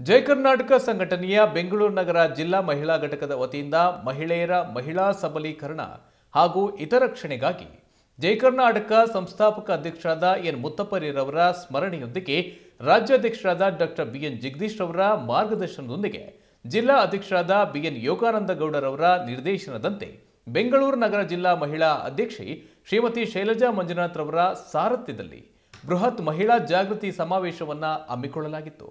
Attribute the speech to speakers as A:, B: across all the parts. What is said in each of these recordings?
A: ಜಯ ಕರ್ನಾಟಕ ಸಂಘಟನೆಯ ಬೆಂಗಳೂರು ನಗರ ಜಿಲ್ಲಾ ಮಹಿಳಾ ಘಟಕದ ವತಿಯಿಂದ ಮಹಿಳೆಯರ ಮಹಿಳಾ ಸಬಲೀಕರಣ ಹಾಗೂ ಹಿತರಕ್ಷಣೆಗಾಗಿ ಜಯ ಕರ್ನಾಟಕ ಸಂಸ್ಥಾಪಕ ಅಧ್ಯಕ್ಷರಾದ ಎನ್ ಮುತ್ತಪ್ಪರಿರವರ ಸ್ಮರಣೆಯೊಂದಿಗೆ ರಾಜ್ಯಾಧ್ಯಕ್ಷರಾದ ಡಾಕ್ಟರ್ ಬಿಎನ್ ಜಗದೀಶ್ ರವರ ಮಾರ್ಗದರ್ಶನದೊಂದಿಗೆ ಜಿಲ್ಲಾ ಅಧ್ಯಕ್ಷರಾದ ಬಿಎನ್ ಯೋಗಾನಂದ ಗೌಡರವರ ನಿರ್ದೇಶನದಂತೆ ಬೆಂಗಳೂರು ನಗರ ಜಿಲ್ಲಾ ಮಹಿಳಾ ಅಧ್ಯಕ್ಷೆ ಶ್ರೀಮತಿ ಶೈಲಜಾ ಮಂಜುನಾಥ್ ರವರ ಸಾರಥ್ಯದಲ್ಲಿ ಬೃಹತ್ ಮಹಿಳಾ ಜಾಗೃತಿ ಸಮಾವೇಶವನ್ನ ಹಮ್ಮಿಕೊಳ್ಳಲಾಗಿತ್ತು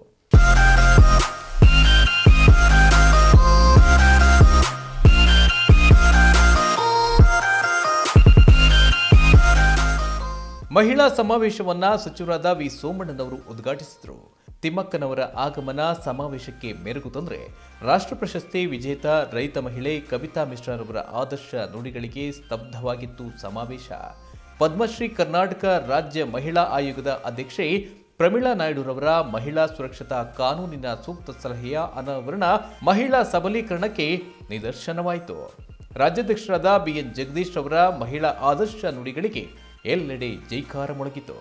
A: ಮಹಿಳಾ ಸಮಾವೇಶವನ್ನ ಸಚಿವರಾದ ವಿ ಸೋಮಣ್ಣನವರು ಉದ್ಘಾಟಿಸಿದರು ತಿಮ್ಮಕ್ಕನವರ ಆಗಮನ ಸಮಾವೇಶಕ್ಕೆ ಮೆರುಗು ತಂದ್ರೆ ರಾಷ್ಟ್ರ ಪ್ರಶಸ್ತಿ ವಿಜೇತ ರೈತ ಮಹಿಳೆ ಕವಿತಾ ಮಿಶ್ರಾರವರ ಆದರ್ಶ ನುಡಿಗಳಿಗೆ ಸ್ತಬ್ಧವಾಗಿತ್ತು ಸಮಾವೇಶ ಪದ್ಮಶ್ರೀ ಕರ್ನಾಟಕ ರಾಜ್ಯ ಮಹಿಳಾ ಆಯೋಗದ ಅಧ್ಯಕ್ಷೆ ಪ್ರಮೀಳಾ ನಾಯ್ಡುರವರ ಮಹಿಳಾ ಸುರಕ್ಷತಾ ಕಾನೂನಿನ ಸೂಕ್ತ ಸಲಹೆಯ ಅನಾವರಣ ಮಹಿಳಾ ಸಬಲೀಕರಣಕ್ಕೆ ನಿದರ್ಶನವಾಯಿತು ರಾಜ್ಯಾಧ್ಯಕ್ಷರಾದ ಬಿಎನ್ ಜಗದೀಶ್ ಅವರ ಮಹಿಳಾ ಆದರ್ಶ ನುಡಿಗಳಿಗೆ ಎಲ್ಲೆಡೆ ಜೈಕಾರ ಮೊಳಗಿತು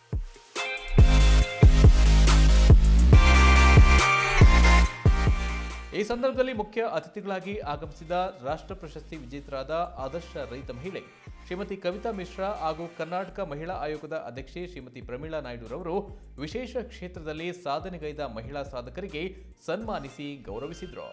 A: ಈ ಸಂದರ್ಭದಲ್ಲಿ ಮುಖ್ಯ ಅತಿಥಿಗಳಾಗಿ ಆಗಮಿಸಿದ ರಾಷ್ಟ್ರ ಪ್ರಶಸ್ತಿ ವಿಜೇತರಾದ ಆದರ್ಶ ರೈತ ಮಹಿಳೆ ಶ್ರೀಮತಿ ಕವಿತಾ ಮಿಶ್ರಾ ಹಾಗೂ ಕರ್ನಾಟಕ ಮಹಿಳಾ ಆಯೋಗದ ಅಧ್ಯಕ್ಷೆ ಶ್ರೀಮತಿ ಪ್ರಮೀಳಾ ನಾಯ್ಡುರವರು ವಿಶೇಷ ಕ್ಷೇತ್ರದಲ್ಲಿ ಸಾಧನೆಗೈದ ಮಹಿಳಾ ಸಾಧಕರಿಗೆ ಸನ್ಮಾನಿಸಿ ಗೌರವಿಸಿದರು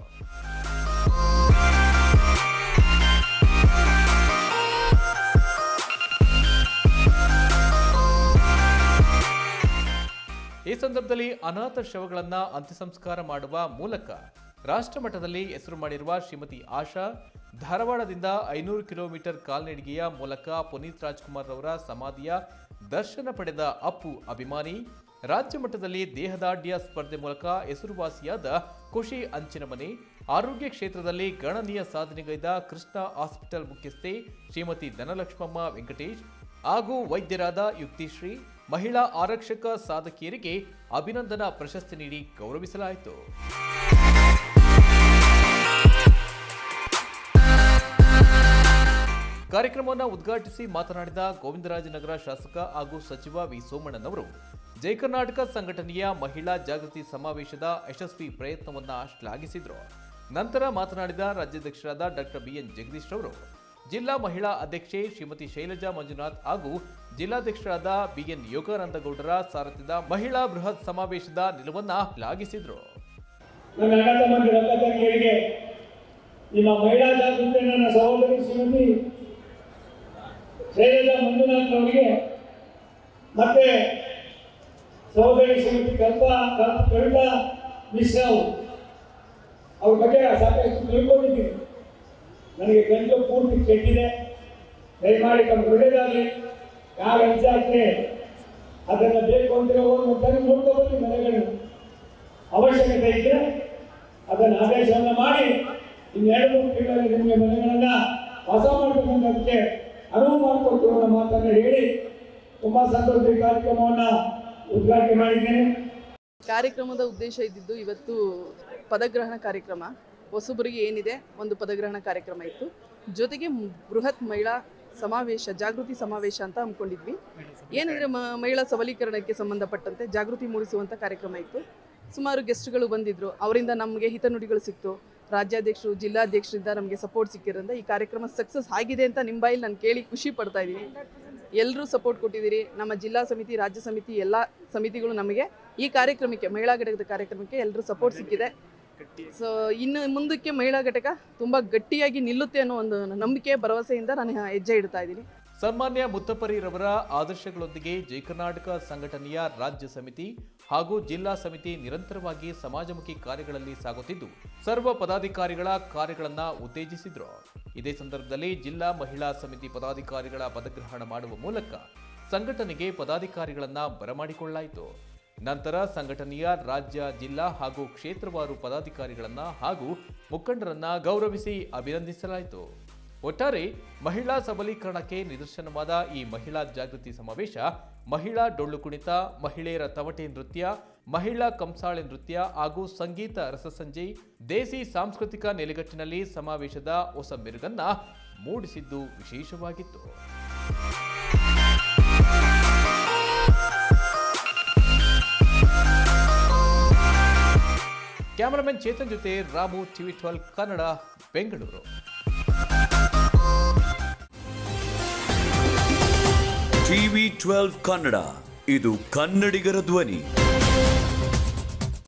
A: ಈ ಸಂದರ್ಭದಲ್ಲಿ ಅನಾಥ ಶವಗಳನ್ನ ಅಂತ್ಯಸಂಸ್ಕಾರ ಮಾಡುವ ಮೂಲಕ ರಾಷ್ಟ್ರ ಮಟ್ಟದಲ್ಲಿ ಹೆಸರು ಮಾಡಿರುವ ಶ್ರೀಮತಿ ಆಶಾ ಧಾರವಾಡದಿಂದ ಐನೂರು ಕಿಲೋಮೀಟರ್ ಕಾಲ್ನಡಿಗೆಯ ಮೂಲಕ ಪುನೀತ್ ರಾಜ್ಕುಮಾರ್ ಅವರ ಸಮಾಧಿಯ ದರ್ಶನ ಪಡೆದ ಅಪ್ಪು ಅಭಿಮಾನಿ ರಾಜ್ಯ ಮಟ್ಟದಲ್ಲಿ ದೇಹದಾಢ್ಯ ಸ್ಪರ್ಧೆ ಮೂಲಕ ಹೆಸರುವಾಸಿಯಾದ ಖುಷಿ ಅಂಚಿನಮನೆ ಆರೋಗ್ಯ ಕ್ಷೇತ್ರದಲ್ಲಿ ಗಣನೀಯ ಸಾಧನೆಗೈದ ಕೃಷ್ಣ ಹಾಸ್ಪಿಟಲ್ ಮುಖ್ಯಸ್ಥೆ ಶ್ರೀಮತಿ ಧನಲಕ್ಷ್ಮಮ್ಮ ವೆಂಕಟೇಶ್ ಹಾಗೂ ವೈದ್ಯರಾದ ಯುಕ್ತಿಶ್ರೀ ಮಹಿಳಾ ಆರಕ್ಷಕ ಸಾಧಕಿಯರಿಗೆ ಅಭಿನಂದನಾ ಪ್ರಶಸ್ತಿ ನೀಡಿ ಗೌರವಿಸಲಾಯಿತು ಕಾರ್ಯಕ್ರಮವನ್ನು ಉದ್ಘಾಟಿಸಿ ಮಾತನಾಡಿದ ಗೋವಿಂದರಾಜನಗರ ಶಾಸಕ ಹಾಗೂ ಸಚಿವ ವಿ ಸೋಮಣ್ಣನವರು ಜಯ ಕರ್ನಾಟಕ ಸಂಘಟನೆಯ ಮಹಿಳಾ ಜಾಗೃತಿ ಸಮಾವೇಶದ ಯಶಸ್ವಿ ಪ್ರಯತ್ನವನ್ನ ಶ್ಲಾಘಿಸಿದರು ನಂತರ ಮಾತನಾಡಿದ ರಾಜ್ಯಾಧ್ಯಕ್ಷರಾದ ಡಾಕ್ಟರ್ ಬಿಎನ್ ಜಗದೀಶ್ ಅವರು ಜಿಲ್ಲಾ ಮಹಿಳಾ ಅಧ್ಯಕ್ಷೆ ಶ್ರೀಮತಿ ಶೈಲಜಾ ಮಂಜುನಾಥ್ ಹಾಗೂ ಜಿಲ್ಲಾಧ್ಯಕ್ಷರಾದ ಬಿಎನ್ ಯೋಗಾನಂದ ಗೌಡರ ಸಾರಥ್ಯದ ಮಹಿಳಾ ಬೃಹತ್ ಸಮಾವೇಶದ ನಿಲುವನ್ನ ಶ್ಲಾಘಿಸಿದರು
B: ನನ್ನ ಅಣ್ಣ ತಮ್ಮಂದಿರ ಅಕ್ಕ ತಂಗಿಯರಿಗೆ ನಿಮ್ಮ ಮಹಿಳಾ ಜಾಗೃತಿ ನನ್ನ ಸಹೋದರಿ ಶ್ರೀಮತಿ ಶೈಲಜಾ ಮಂಜುನಾಥ್ರವರಿಗೆ ಮತ್ತೆ ಸಹೋದರಿ ಶ್ರೀಮತಿ ಕಲ್ಪಾ ಕಲ್- ಕವಿತಾ ಮಿಶ್ರಾ ಅವರು ಅವ್ರ ಬಗ್ಗೆ ಸಾಕಷ್ಟು ತಿಳ್ಕೊಂಡಿದ್ದೀನಿ ನನಗೆ ಗಂಟಲು ಪೂರ್ತಿ ಕೆಟ್ಟಿದೆ ದಯಮಾಡಿ ತಮ್ಮ ಒಳ್ಳೆಯದಾಗಲಿ ಯಾವ ವಿಚಾರಕ್ಕೆ ಅದನ್ನು ಬೇಕು ಅಂತ ಒಂದು ಸರಿ ನೋಡ್ಕೊಬನ್ನಿ ಮನೆಗಳನ್ನು ಅವಶ್ಯಕತೆ ಇದ್ದರೆ ಅದನ್ನು ಆದೇಶವನ್ನು ಮಾಡಿ ಇನ್ನೆರಡು ಮೂರು ತಿಂಗಳಲ್ಲಿ ನಿಮಗೆ ಮನೆಗಳನ್ನು ಹೊಸ ಮಾಡ್ತಕ್ಕಂಥದ್ದಕ್ಕೆ ಅನುವು ಮಾಡಿಕೊಟ್ಟು ಅನ್ನೋ ಮಾತನ್ನು ಹೇಳಿ ತುಂಬ ಸಂತೋಷ ಈ ಕಾರ್ಯಕ್ರಮವನ್ನು ಉದ್ಘಾಟನೆ ಮಾಡಿದ್ದೇನೆ
C: ಕಾರ್ಯಕ್ರಮದ ಉದ್ದೇಶ ಇದ್ದಿದ್ದು ಇವತ್ತು ಪದಗ್ರಹಣ ಕಾರ್ಯಕ್ರಮ ಹೊಸಬರಿಗೆ ಏನಿದೆ ಒಂದು ಪದಗ್ರಹಣ ಕಾರ್ಯಕ್ರಮ ಇತ್ತು ಜೊತೆಗೆ ಮ್- ಬೃಹತ್ ಮಹಿಳಾ ಸಮಾವೇಶ ಜಾಗೃತಿ ಸಮಾವೇಶ ಅಂತ ಹಮ್ಮಿಕೊಂಡಿದ್ವಿ ಏನಂದರೆ ಮಹಿಳಾ ಸಬಲೀಕರಣಕ್ಕೆ ಸಂಬಂಧಪಟ್ಟಂತೆ ಜಾಗೃತಿ ಮೂಡಿಸುವಂಥ ಕಾರ್ಯಕ್ರಮ ಇತ್ತು ಸುಮಾರು ಗೆಸ್ಟ್ಗಳು ಬಂದಿದ್ದರು ಅವರಿಂದ ನಮಗೆ ಹಿತನುಡಿಗಳು ಸಿಕ್ತು ರಾಜ್ಯಾಧ್ಯಕ್ಷರು ಜಿಲ್ಲಾಧ್ಯಕ್ಷರಿಂದ ನಮಗೆ ಸಪೋರ್ಟ್ ಸಿಕ್ಕಿರೋದ್ರಿಂದ ಈ ಕಾರ್ಯಕ್ರಮ ಸಕ್ಸಸ್ ಆಗಿದೆ ಅಂತ ನಿಮ್ಮ ಬಾಯಲ್ಲಿ ನಾನು ಕೇಳಿ ಖುಷಿ ಪಡ್ತಾ ಇದ್ದೀನಿ ಎಲ್ಲರೂ ಸಪೋರ್ಟ್ ಕೊಟ್ಟಿದ್ದೀರಿ ನಮ್ಮ ಜಿಲ್ಲಾ ಸಮಿತಿ ರಾಜ್ಯ ಸಮಿತಿ ಎಲ್ಲ ಸಮಿತಿಗಳು ನಮಗೆ ಈ ಕಾರ್ಯಕ್ರಮಕ್ಕೆ ಮಹಿಳಾ ಘಟಕದ ಕಾರ್ಯಕ್ರಮಕ್ಕೆ ಎಲ್ಲರೂ ಸಪೋರ್ಟ್ ಸಿಕ್ಕಿದೆ ಸೊ ಇನ್ನು ಮುಂದಕ್ಕೆ ಮಹಿಳಾ ಘಟಕ ತುಂಬ ಗಟ್ಟಿಯಾಗಿ ನಿಲ್ಲುತ್ತೆ ಅನ್ನೋ ಒಂದು ನಂಬಿಕೆ ಭರವಸೆಯಿಂದ ನಾನು ಹೆಜ್ಜೆ ಇಡ್ತಾ ಇದ್ದೀನಿ
A: ಸನ್ಮಾನ್ಯ ಮುತ್ತಪರಿರವರ ಆದರ್ಶಗಳೊಂದಿಗೆ ಜಯ ಕರ್ನಾಟಕ ಸಂಘಟನೆಯ ರಾಜ್ಯ ಸಮಿತಿ ಹಾಗೂ ಜಿಲ್ಲಾ ಸಮಿತಿ ನಿರಂತರವಾಗಿ ಸಮಾಜಮುಖಿ ಕಾರ್ಯಗಳಲ್ಲಿ ಸಾಗುತ್ತಿದ್ದು ಸರ್ವ ಪದಾಧಿಕಾರಿಗಳ ಕಾರ್ಯಗಳನ್ನ ಉತ್ತೇಜಿಸಿದ್ರು ಇದೇ ಸಂದರ್ಭದಲ್ಲಿ ಜಿಲ್ಲಾ ಮಹಿಳಾ ಸಮಿತಿ ಪದಾಧಿಕಾರಿಗಳ ಪದಗ್ರಹಣ ಮಾಡುವ ಮೂಲಕ ಸಂಘಟನೆಗೆ ಪದಾಧಿಕಾರಿಗಳನ್ನ ಬರಮಾಡಿಕೊಳ್ಳಲಾಯಿತು ನಂತರ ಸಂಘಟನೆಯ ರಾಜ್ಯ ಜಿಲ್ಲಾ ಹಾಗೂ ಕ್ಷೇತ್ರವಾರು ಪದಾಧಿಕಾರಿಗಳನ್ನ ಹಾಗೂ ಮುಖಂಡರನ್ನ ಗೌರವಿಸಿ ಅಭಿನಂದಿಸಲಾಯಿತು ಒಟ್ಟಾರೆ ಮಹಿಳಾ ಸಬಲೀಕರಣಕ್ಕೆ ನಿದರ್ಶನವಾದ ಈ ಮಹಿಳಾ ಜಾಗೃತಿ ಸಮಾವೇಶ ಮಹಿಳಾ ಡೊಳ್ಳು ಕುಣಿತ ಮಹಿಳೆಯರ ತವಟೆ ನೃತ್ಯ ಮಹಿಳಾ ಕಂಸಾಳೆ ನೃತ್ಯ ಹಾಗೂ ಸಂಗೀತ ರಸಸಂಜೆ ದೇಸಿ ಸಾಂಸ್ಕೃತಿಕ ನೆಲೆಗಟ್ಟಿನಲ್ಲಿ ಸಮಾವೇಶದ ಹೊಸ ಮೆರುಗನ್ನ ಮೂಡಿಸಿದ್ದು ವಿಶೇಷವಾಗಿತ್ತು ಕ್ಯಾಮರಾಮನ್ ಚೇತನ್ ಜೊತೆ Ramu TV twelve Kannada Bengaluru
D: TV twelve Kannada ಇದು ಕನ್ನಡಿಗರ ಧ್ವನಿ